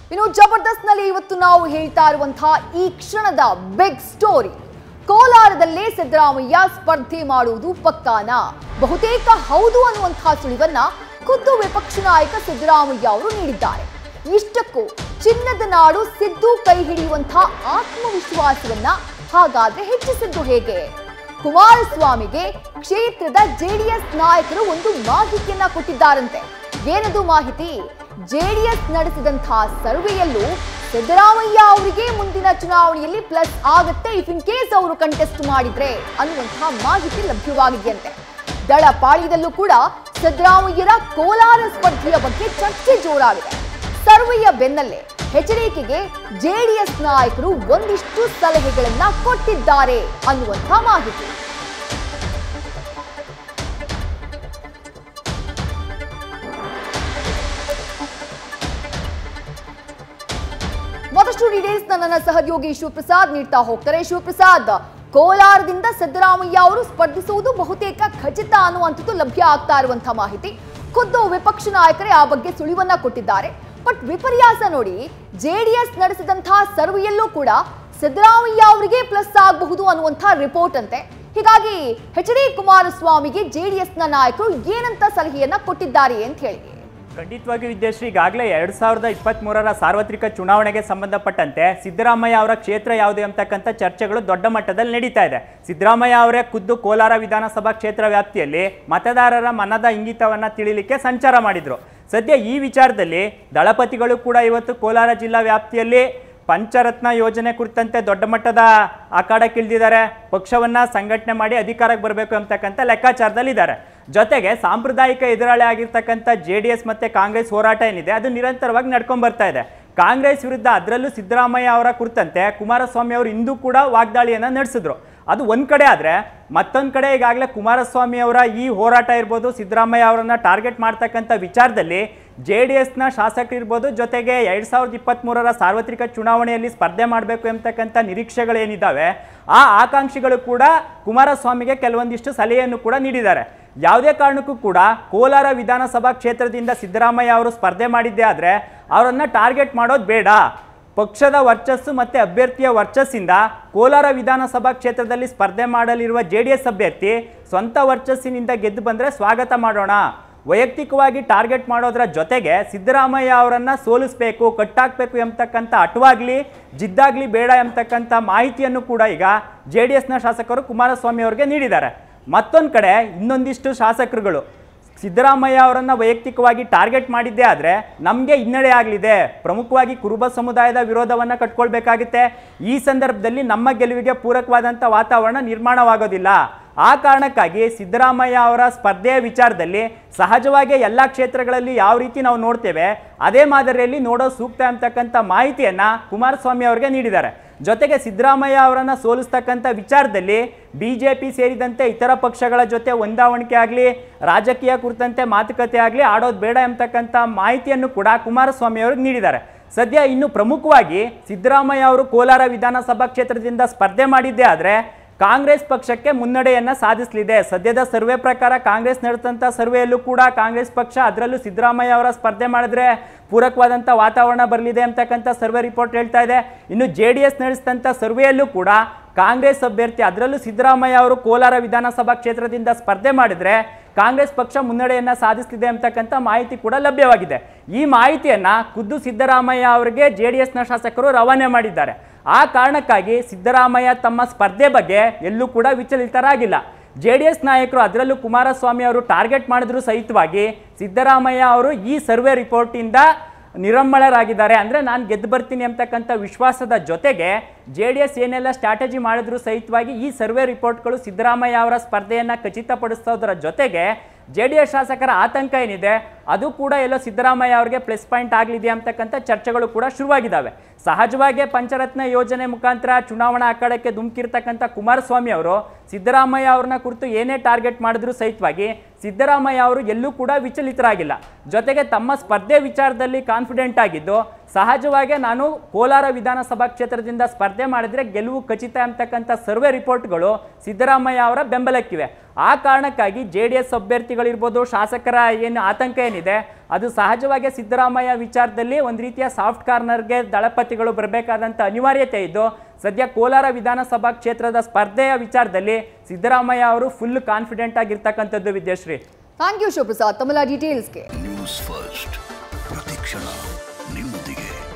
ಇನ್ನು ಜಬರ್ದಸ್ತ್ ನಲ್ಲಿ ಇವತ್ತು ನಾವು ಹೇಳ್ತಾ ಇರುವಂತಹ ಈ ಕ್ಷಣದ ಬಿಗ್ ಸ್ಟೋರಿ ಕೋಲಾರದಲ್ಲೇ ಸಿದ್ದರಾಮಯ್ಯ ಸ್ಪರ್ಧೆ ಮಾಡುವುದು ಪಕ್ಕಾನ ಬಹುತೇಕ ಹೌದು ಅನ್ನುವಂತಹ ಸುಳಿವನ್ನ ಖುದ್ದು ವಿಪಕ್ಷ ನಾಯಕ ಸಿದ್ದರಾಮಯ್ಯ ಅವರು ನೀಡಿದ್ದಾರೆ ಇಷ್ಟಕ್ಕೂ ಚಿನ್ನದ ನಾಡು ಸಿದ್ದು ಕೈ ಹಿಡಿಯುವಂತಹ ಆತ್ಮವಿಶ್ವಾಸವನ್ನ ಹಾಗಾದ್ರೆ ಹೆಚ್ಚಿಸಿದ್ದು ಹೇಗೆ ಕುಮಾರಸ್ವಾಮಿಗೆ ಕ್ಷೇತ್ರದ ಜೆಡಿಎಸ್ ನಾಯಕರು ಒಂದು ಮಾಹಿತಿಯನ್ನ ಕೊಟ್ಟಿದ್ದಾರಂತೆ ಏನದು ಮಾಹಿತಿ ಜೆಡಿಎಸ್ ನಡೆಸಿದಂತಹ ಸರ್ವೆಯಲ್ಲೂ ಸಿದ್ದರಾಮಯ್ಯ ಅವರಿಗೆ ಮುಂದಿನ ಚುನಾವಣೆಯಲ್ಲಿ ಪ್ಲಸ್ ಆಗುತ್ತೆ ಇಫ್ ಇನ್ ಕೇಸ್ ಅವರು ಕಂಟೆಸ್ಟ್ ಮಾಡಿದ್ರೆ ಅನ್ನುವಂತಹ ಮಾಹಿತಿ ಲಭ್ಯವಾಗಿದೆಯಂತೆ ದಳ ಪಾಳ್ಯದಲ್ಲೂ ಕೂಡ ಸಿದ್ದರಾಮಯ್ಯರ ಕೋಲಾರ ಸ್ಪರ್ಧೆಯ ಬಗ್ಗೆ ಚರ್ಚೆ ಜೋರಾಗಿದೆ ಸರ್ವೆಯ ಬೆನ್ನಲ್ಲೇ ಎಚ್ಡಿಕೆಗೆ ಜೆಡಿಎಸ್ ನಾಯಕರು ಒಂದಿಷ್ಟು ಸಲಹೆಗಳನ್ನ ಕೊಟ್ಟಿದ್ದಾರೆ ಅನ್ನುವಂಥ ಮಾಹಿತಿ ಮತ್ತಷ್ಟು ಡೀಟೇಲ್ಸ್ ನನ್ನ ಸಹಯೋಗಿ ಶಿವಪ್ರಸಾದ್ ನೀಡ್ತಾ ಹೋಗ್ತಾರೆ ಶಿವಪ್ರಸಾದ್ ಕೋಲಾರದಿಂದ ಸಿದ್ದರಾಮಯ್ಯ ಅವರು ಸ್ಪರ್ಧಿಸುವುದು ಬಹುತೇಕ ಖಚಿತ ಅನ್ನುವಂಥದ್ದು ಲಭ್ಯ ಆಗ್ತಾ ಇರುವಂತಹ ಮಾಹಿತಿ ಖುದ್ದು ವಿಪಕ್ಷ ನಾಯಕರೇ ಆ ಬಗ್ಗೆ ಸುಳಿವನ್ನ ಕೊಟ್ಟಿದ್ದಾರೆ ಬಟ್ ವಿಪರ್ಯಾಸ ನೋಡಿ ಜೆಡಿಎಸ್ ನಡೆಸಿದಂತಹ ಸರ್ವೆಯಲ್ಲೂ ಕೂಡ ಸಿದ್ದರಾಮಯ್ಯ ಅವರಿಗೆ ಪ್ಲಸ್ ಆಗಬಹುದು ಅನ್ನುವಂತಹ ರಿಪೋರ್ಟ್ ಅಂತೆ ಹೀಗಾಗಿ ಎಚ್ ಡಿ ಕುಮಾರಸ್ವಾಮಿಗೆ ಜೆಡಿಎಸ್ನ ನಾಯಕರು ಏನಂತ ಸಲಹೆಯನ್ನ ಕೊಟ್ಟಿದ್ದಾರೆ ಅಂತ ಹೇಳಿ ಖಂಡಿತವಾಗಿಯೂ ವಿದ್ಯಾಶ್ರೀ ಈಗಾಗಲೇ ಎರಡ್ ಸಾವಿರದ ಇಪ್ಪತ್ತ್ ಮೂರರ ಸಾರ್ವತ್ರಿಕ ಚುನಾವಣೆಗೆ ಸಂಬಂಧಪಟ್ಟಂತೆ ಸಿದ್ದರಾಮಯ್ಯ ಅವರ ಕ್ಷೇತ್ರ ಯಾವುದು ಅಂತಕ್ಕಂಥ ಚರ್ಚೆಗಳು ದೊಡ್ಡ ಮಟ್ಟದಲ್ಲಿ ನಡೀತಾ ಇದೆ ಸಿದ್ದರಾಮಯ್ಯ ಅವರೇ ಖುದ್ದು ಕೋಲಾರ ವಿಧಾನಸಭಾ ಕ್ಷೇತ್ರ ವ್ಯಾಪ್ತಿಯಲ್ಲಿ ಮತದಾರರ ಮನದ ಇಂಗಿತವನ್ನ ತಿಳಿಲಿಕ್ಕೆ ಸಂಚಾರ ಮಾಡಿದ್ರು ಸದ್ಯ ಈ ವಿಚಾರದಲ್ಲಿ ದಳಪತಿಗಳು ಕೂಡ ಇವತ್ತು ಕೋಲಾರ ಜಿಲ್ಲಾ ವ್ಯಾಪ್ತಿಯಲ್ಲಿ ಪಂಚರತ್ನ ಯೋಜನೆ ಕುರಿತಂತೆ ದೊಡ್ಡ ಮಟ್ಟದ ಅಖಾಡಕ್ಕಿಳಿದಿದ್ದಾರೆ ಪಕ್ಷವನ್ನ ಸಂಘಟನೆ ಮಾಡಿ ಅಧಿಕಾರಕ್ಕೆ ಬರಬೇಕು ಅಂತಕ್ಕಂಥ ಲೆಕ್ಕಾಚಾರದಲ್ಲಿದ್ದಾರೆ ಜೊತೆಗೆ ಸಾಂಪ್ರದಾಯಿಕ ಎದುರಾಳಿ ಆಗಿರ್ತಕ್ಕಂಥ ಜೆ ಡಿ ಎಸ್ ಮತ್ತೆ ಕಾಂಗ್ರೆಸ್ ಹೋರಾಟ ಏನಿದೆ ಅದು ನಿರಂತರವಾಗಿ ನಡ್ಕೊಂಡ್ ಬರ್ತಾ ಇದೆ ಕಾಂಗ್ರೆಸ್ ವಿರುದ್ಧ ಅದರಲ್ಲೂ ಸಿದ್ದರಾಮಯ್ಯ ಅವರ ಕುರಿತಂತೆ ಕುಮಾರಸ್ವಾಮಿ ಅವರು ಇಂದು ಕೂಡ ವಾಗ್ದಾಳಿಯನ್ನ ನಡೆಸಿದ್ರು ಅದು ಒಂದ್ ಕಡೆ ಆದ್ರೆ ಮತ್ತೊಂದ್ ಕಡೆ ಈಗಾಗಲೇ ಕುಮಾರಸ್ವಾಮಿ ಅವರ ಈ ಹೋರಾಟ ಇರ್ಬೋದು ಸಿದ್ದರಾಮಯ್ಯ ಅವರನ್ನ ಟಾರ್ಗೆಟ್ ಮಾಡ್ತಕ್ಕಂಥ ವಿಚಾರದಲ್ಲಿ ಜೆ ಡಿ ಎಸ್ನ ಶಾಸಕರು ಇರ್ಬೋದು ಜೊತೆಗೆ ಎರಡ್ ಸಾವಿರದ ಇಪ್ಪತ್ತ್ಮೂರರ ಸಾರ್ವತ್ರಿಕ ಚುನಾವಣೆಯಲ್ಲಿ ಸ್ಪರ್ಧೆ ಮಾಡಬೇಕು ಎಂಬತಕ್ಕಂಥ ನಿರೀಕ್ಷೆಗಳೇನಿದ್ದಾವೆ ಆ ಆಕಾಂಕ್ಷಿಗಳು ಕೂಡ ಕುಮಾರಸ್ವಾಮಿಗೆ ಕೆಲವೊಂದಿಷ್ಟು ಸಲಹೆಯನ್ನು ಕೂಡ ನೀಡಿದ್ದಾರೆ ಯಾವುದೇ ಕಾರಣಕ್ಕೂ ಕೂಡ ಕೋಲಾರ ವಿಧಾನಸಭಾ ಕ್ಷೇತ್ರದಿಂದ ಸಿದ್ದರಾಮಯ್ಯ ಅವರು ಸ್ಪರ್ಧೆ ಮಾಡಿದ್ದೇ ಆದರೆ ಅವರನ್ನು ಟಾರ್ಗೆಟ್ ಮಾಡೋದು ಬೇಡ ಪಕ್ಷದ ವರ್ಚಸ್ಸು ಮತ್ತು ಅಭ್ಯರ್ಥಿಯ ವರ್ಚಸ್ಸಿಂದ ಕೋಲಾರ ವಿಧಾನಸಭಾ ಕ್ಷೇತ್ರದಲ್ಲಿ ಸ್ಪರ್ಧೆ ಮಾಡಲಿರುವ ಜೆ ಡಿ ಎಸ್ ಅಭ್ಯರ್ಥಿ ಸ್ವಂತ ವರ್ಚಸ್ಸಿನಿಂದ ಗೆದ್ದು ಬಂದರೆ ಸ್ವಾಗತ ಮಾಡೋಣ ವೈಯಕ್ತಿಕವಾಗಿ ಟಾರ್ಗೆಟ್ ಮಾಡೋದರ ಜೊತೆಗೆ ಸಿದ್ದರಾಮಯ್ಯ ಅವರನ್ನು ಸೋಲಿಸಬೇಕು ಕಟ್ಟಾಕಬೇಕು ಎಂಬತಕ್ಕಂಥ ಅಟವಾಗಲಿ ಜಿದ್ದಾಗಲಿ ಬೇಡ ಎಂಬತಕ್ಕಂಥ ಮಾಹಿತಿಯನ್ನು ಕೂಡ ಈಗ ಜೆ ಡಿ ಎಸ್ನ ಶಾಸಕರು ಕುಮಾರಸ್ವಾಮಿ ಅವರಿಗೆ ನೀಡಿದ್ದಾರೆ ಮತ್ತೊಂದು ಕಡೆ ಇನ್ನೊಂದಿಷ್ಟು ಶಾಸಕರುಗಳು ಸಿದ್ದರಾಮಯ್ಯ ಅವರನ್ನ ವೈಯಕ್ತಿಕವಾಗಿ ಟಾರ್ಗೆಟ್ ಮಾಡಿದ್ದೇ ಆದರೆ ನಮಗೆ ಹಿನ್ನಡೆ ಆಗಲಿದೆ ಪ್ರಮುಖವಾಗಿ ಕುರುಬ ಸಮುದಾಯದ ವಿರೋಧವನ್ನು ಕಟ್ಕೊಳ್ಬೇಕಾಗುತ್ತೆ ಈ ಸಂದರ್ಭದಲ್ಲಿ ನಮ್ಮ ಗೆಲುವಿಗೆ ಪೂರಕವಾದಂಥ ವಾತಾವರಣ ನಿರ್ಮಾಣವಾಗೋದಿಲ್ಲ ಆ ಕಾರಣಕ್ಕಾಗಿ ಸಿದ್ದರಾಮಯ್ಯ ಅವರ ಸ್ಪರ್ಧೆಯ ವಿಚಾರದಲ್ಲಿ ಸಹಜವಾಗಿ ಎಲ್ಲ ಕ್ಷೇತ್ರಗಳಲ್ಲಿ ಯಾವ ರೀತಿ ನಾವು ನೋಡ್ತೇವೆ ಅದೇ ಮಾದರಿಯಲ್ಲಿ ನೋಡೋ ಸೂಕ್ತ ಅಂತಕ್ಕಂಥ ಮಾಹಿತಿಯನ್ನ ಕುಮಾರಸ್ವಾಮಿ ಅವರಿಗೆ ನೀಡಿದ್ದಾರೆ ಜೊತೆಗೆ ಸಿದ್ದರಾಮಯ್ಯ ಅವರನ್ನ ಸೋಲಿಸ್ತಕ್ಕಂಥ ವಿಚಾರದಲ್ಲಿ ಬಿ ಜೆ ಪಿ ಸೇರಿದಂತೆ ಇತರ ಪಕ್ಷಗಳ ಜೊತೆ ಹೊಂದಾವಣಿಕೆ ಆಗಲಿ ರಾಜಕೀಯ ಕುರಿತಂತೆ ಮಾತುಕತೆ ಆಗಲಿ ಆಡೋದು ಬೇಡ ಎಂಬತಕ್ಕಂಥ ಮಾಹಿತಿಯನ್ನು ಕೂಡ ಕುಮಾರಸ್ವಾಮಿ ಅವ್ರಿಗೆ ನೀಡಿದ್ದಾರೆ ಸದ್ಯ ಇನ್ನು ಪ್ರಮುಖವಾಗಿ ಸಿದ್ದರಾಮಯ್ಯ ಅವರು ಕೋಲಾರ ವಿಧಾನಸಭಾ ಕ್ಷೇತ್ರದಿಂದ ಸ್ಪರ್ಧೆ ಮಾಡಿದ್ದೇ ಆದರೆ ಕಾಂಗ್ರೆಸ್ ಪಕ್ಷಕ್ಕೆ ಮುನ್ನಡೆಯನ್ನ ಸಾಧಿಸಲಿದೆ ಸದ್ಯದ ಸರ್ವೆ ಪ್ರಕಾರ ಕಾಂಗ್ರೆಸ್ ನಡೆದಂಥ ಸರ್ವೆಯಲ್ಲೂ ಕೂಡ ಕಾಂಗ್ರೆಸ್ ಪಕ್ಷ ಅದರಲ್ಲೂ ಸಿದ್ದರಾಮಯ್ಯ ಅವರ ಸ್ಪರ್ಧೆ ಮಾಡಿದ್ರೆ ಪೂರಕವಾದಂಥ ವಾತಾವರಣ ಬರಲಿದೆ ಅಂತಕ್ಕಂಥ ಸರ್ವೆ ರಿಪೋರ್ಟ್ ಹೇಳ್ತಾ ಇದೆ ಇನ್ನು ಜೆ ಡಿ ಎಸ್ ನಡೆಸಿದಂಥ ಸರ್ವೆಯಲ್ಲೂ ಕೂಡ ಕಾಂಗ್ರೆಸ್ ಅಭ್ಯರ್ಥಿ ಅದರಲ್ಲೂ ಸಿದ್ದರಾಮಯ್ಯ ಅವರು ಕೋಲಾರ ವಿಧಾನಸಭಾ ಕ್ಷೇತ್ರದಿಂದ ಸ್ಪರ್ಧೆ ಮಾಡಿದ್ರೆ ಕಾಂಗ್ರೆಸ್ ಪಕ್ಷ ಮುನ್ನಡೆಯನ್ನ ಸಾಧಿಸಲಿದೆ ಅಂತಕ್ಕಂಥ ಮಾಹಿತಿ ಕೂಡ ಲಭ್ಯವಾಗಿದೆ ಈ ಮಾಹಿತಿಯನ್ನ ಖುದ್ದು ಸಿದ್ದರಾಮಯ್ಯ ಅವರಿಗೆ ಜೆ ಡಿ ಎಸ್ನ ಶಾಸಕರು ರವಾನೆ ಮಾಡಿದ್ದಾರೆ ಆ ಕಾರಣಕ್ಕಾಗಿ ಸಿದ್ದರಾಮಯ್ಯ ತಮ್ಮ ಸ್ಪರ್ಧೆ ಬಗ್ಗೆ ಎಲ್ಲೂ ಕೂಡ ವಿಚಲಿತರಾಗಿಲ್ಲ ಜೆ ಡಿ ಎಸ್ ನಾಯಕರು ಅದರಲ್ಲೂ ಕುಮಾರಸ್ವಾಮಿ ಅವರು ಟಾರ್ಗೆಟ್ ಮಾಡಿದ್ರು ಸಹಿತವಾಗಿ ಸಿದ್ದರಾಮಯ್ಯ ಅವರು ಈ ಸರ್ವೆ ರಿಪೋರ್ಟಿಂದ ನಿರಮ್ಮಳರಾಗಿದ್ದಾರೆ ಅಂದರೆ ನಾನು ಗೆದ್ದು ಬರ್ತೀನಿ ಅಂತಕ್ಕಂಥ ವಿಶ್ವಾಸದ ಜೊತೆಗೆ ಜೆ ಡಿ ಎಸ್ ಏನೆಲ್ಲ ಸ್ಟ್ರಾಟಜಿ ಮಾಡಿದ್ರು ಸಹಿತವಾಗಿ ಈ ಸರ್ವೆ ರಿಪೋರ್ಟ್ಗಳು ಸಿದ್ದರಾಮಯ್ಯ ಅವರ ಸ್ಪರ್ಧೆಯನ್ನು ಖಚಿತಪಡಿಸೋದರ ಜೊತೆಗೆ ಜೆ ಡಿ ಎಸ್ ಶಾಸಕರ ಆತಂಕ ಏನಿದೆ ಅದು ಕೂಡ ಎಲ್ಲೋ ಸಿದ್ದರಾಮಯ್ಯ ಅವರಿಗೆ ಪ್ಲಸ್ ಪಾಯಿಂಟ್ ಆಗಲಿದೆ ಅಂತಕ್ಕಂಥ ಚರ್ಚೆಗಳು ಕೂಡ ಶುರುವಾಗಿದ್ದಾವೆ ಸಹಜವಾಗಿ ಪಂಚರತ್ನ ಯೋಜನೆ ಮುಖಾಂತರ ಚುನಾವಣಾ ಅಖಾಡಕ್ಕೆ ಧುಮುಕಿರ್ತಕ್ಕಂಥ ಕುಮಾರಸ್ವಾಮಿ ಅವರು ಸಿದ್ದರಾಮಯ್ಯ ಅವ್ರನ್ನ ಕುರಿತು ಏನೇ ಟಾರ್ಗೆಟ್ ಮಾಡಿದ್ರು ಸಹಿತವಾಗಿ ಸಿದ್ದರಾಮಯ್ಯ ಅವರು ಎಲ್ಲೂ ಕೂಡ ವಿಚಲಿತರಾಗಿಲ್ಲ ಜೊತೆಗೆ ತಮ್ಮ ಸ್ಪರ್ಧೆ ವಿಚಾರದಲ್ಲಿ ಕಾನ್ಫಿಡೆಂಟ್ ಆಗಿದ್ದು ಸಹಜವಾಗಿ ನಾನು ಕೋಲಾರ ವಿಧಾನಸಭಾ ಕ್ಷೇತ್ರದಿಂದ ಸ್ಪರ್ಧೆ ಮಾಡಿದ್ರೆ ಗೆಲುವು ಖಚಿತ ಅಂತಕ್ಕಂಥ ಸರ್ವೆ ರಿಪೋರ್ಟ್ಗಳು ಸಿದ್ದರಾಮಯ್ಯ ಅವರ ಬೆಂಬಲಕ್ಕಿವೆ ಆ ಕಾರಣಕ್ಕಾಗಿ ಜೆ ಡಿ ಎಸ್ ಅಭ್ಯರ್ಥಿಗಳಿರ್ಬೋದು ಶಾಸಕರ ಏನು ಆತಂಕ ಏನಿದೆ ಅದು ಸಹಜವಾಗಿ ಸಿದ್ದರಾಮಯ್ಯ ವಿಚಾರದಲ್ಲಿ ಒಂದು ರೀತಿಯ ಸಾಫ್ಟ್ ಕಾರ್ನರ್ಗೆ ದಳಪತಿಗಳು ಬರಬೇಕಾದಂಥ ಅನಿವಾರ್ಯತೆ ಇದ್ದು ಸದ್ಯ ಕೋಲಾರ ವಿಧಾನಸಭಾ ಕ್ಷೇತ್ರದ ಸ್ಪರ್ಧೆಯ ವಿಚಾರದಲ್ಲಿ ಸಿದ್ದರಾಮಯ್ಯ ಅವರು ಫುಲ್ ಕಾನ್ಫಿಡೆಂಟ್ ಆಗಿರ್ತಕ್ಕಂಥದ್ದು ವಿದ್ಯಾಶ್ರೀ ಥ್ಯಾಂಕ್ ಯು ಶಿವಪ್ರಸಾದ್ ತಮ್ಮೆಲ್ಲ ಡೀಟೇಲ್ಸ್ಗೆ ನ್ಯೂಸ್ ಫಸ್ಟ್ ಪ್ರತಿಕ್ಷಣ ನಿಮ್ಮೊಂದಿಗೆ